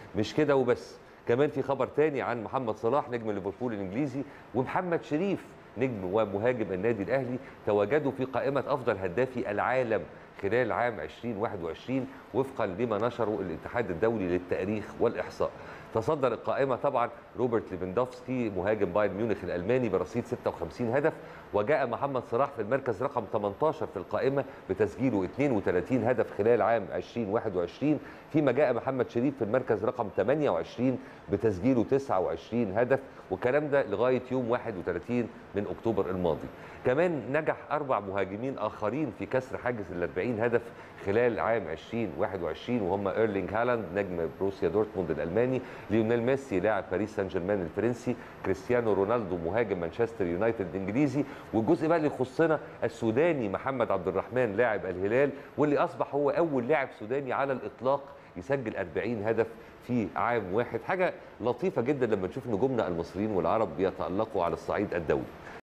مش كده وبس كمان في خبر تاني عن محمد صلاح نجم ليفربول الانجليزي ومحمد شريف نجم ومهاجم النادي الاهلي تواجدوا في قائمه افضل هدافي العالم خلال عام 2021 وفقا لما نشره الاتحاد الدولي للتاريخ والاحصاء. تصدر القائمه طبعا روبرت ليفاندوفسكي مهاجم بايرن ميونخ الالماني برصيد 56 هدف وجاء محمد صلاح في المركز رقم 18 في القائمه بتسجيله 32 هدف خلال عام 2021 فيما جاء محمد شريف في المركز رقم 28 بتسجيله 29 هدف والكلام ده لغايه يوم 31 من اكتوبر الماضي. كمان نجح اربع مهاجمين اخرين في كسر حاجز ال 40 هدف خلال عام 2021 وهم ايرلينج هالاند نجم بروسيا دورتموند الالماني، ليونيل ميسي لاعب باريس سان جيرمان الفرنسي، كريستيانو رونالدو مهاجم مانشستر يونايتد الانجليزي، والجزء بقى اللي يخصنا السوداني محمد عبد الرحمن لاعب الهلال واللي اصبح هو اول لاعب سوداني على الاطلاق يسجل 40 هدف في عام واحد حاجه لطيفه جدا لما نشوف نجومنا المصريين والعرب بيتالقوا على الصعيد الدولي